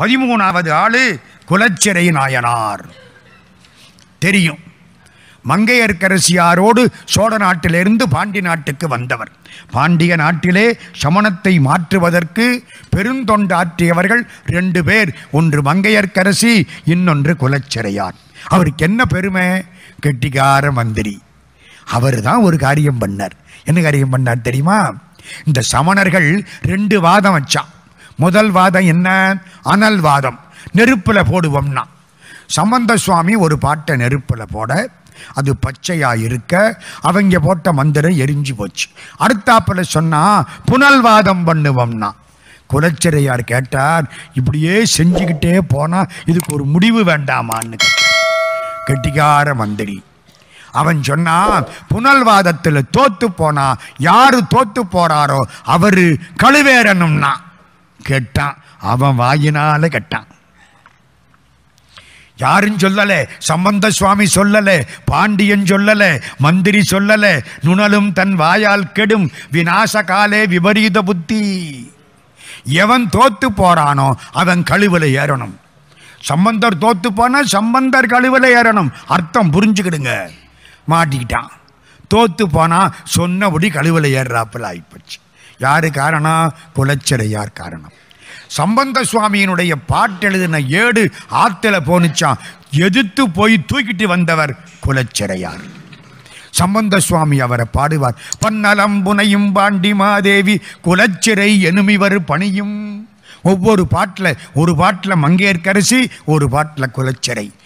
பதிமூணாவது ஆளு குலச்சிறை நாயனார் தெரியும் மங்கையர்க்கரசியாரோடு சோழ நாட்டிலிருந்து பாண்டி நாட்டுக்கு வந்தவர் பாண்டிய நாட்டிலே சமணத்தை மாற்றுவதற்கு பெருந்தொண்டாற்றியவர்கள் ரெண்டு பேர் ஒன்று மங்கையர்க்கரசி இன்னொன்று குலச்சிறையார் அவருக்கு என்ன பெருமை கெட்டிக்கார மந்திரி அவர் தான் ஒரு காரியம் பண்ணார் என்ன காரியம் பண்ணார் தெரியுமா இந்த சமணர்கள் ரெண்டு வாதம் வச்சான் முதல் வாதம் என்ன அனல் வாதம் நெருப்பில் போடுவோம்னா சம்பந்த சுவாமி ஒரு பாட்டை நெருப்பில் போட அது பச்சையா இருக்க அவங்க போட்ட மந்திரம் எரிஞ்சு போச்சு அடுத்தாப்புல சொன்னா புனல்வாதம் பண்ணுவோம்னா குலச்சிறையார் கேட்டார் இப்படியே செஞ்சுக்கிட்டே போனா இதுக்கு ஒரு முடிவு வேண்டாமான்னு கேட்டார் கெட்டிக்கார மந்திரி அவன் சொன்னான் புனல்வாதத்தில் தோத்து போனா யாரு தோத்து போறாரோ அவரு கழுவேறணும்னா கேட்டான் அவன் வாயினால கேட்டான் யாரும் சொல்லல சம்பந்த சுவாமி சொல்லல பாண்டியன் சொல்லல மந்திரி சொல்லல நுணலும் தன் வாயால் கெடும் விநாச காலே விபரீத புத்தி எவன் தோத்து போறானோ அவன் கழுவுல ஏறணும் சம்பந்தர் தோத்து போனா சம்பந்தர் கழுவுல ஏறணும் அர்த்தம் புரிஞ்சுக்கிடுங்க மாட்டிக்கிட்டான் தோத்து போனா சொன்னபடி கழுவுல ஏறுறாப்புல ஆயிப்போச்சு யாரு காரணம் குலச்சிறையார் காரணம் சம்பந்த சுவாமியினுடைய பாட்டு எழுதின ஏடு ஆத்துல போனுச்சான் எதிர்த்து போய் தூக்கிட்டு வந்தவர் குலச்சிறையார் சம்பந்த சுவாமி அவரை பாடுவார் பன்னலம் புனையும் பாண்டி மாதேவி குலச்சிறை எனுமிவர் பணியும் ஒவ்வொரு பாட்டில் ஒரு பாட்டில் மங்கையர்க்கரசி ஒரு பாட்டில் குலச்சிறை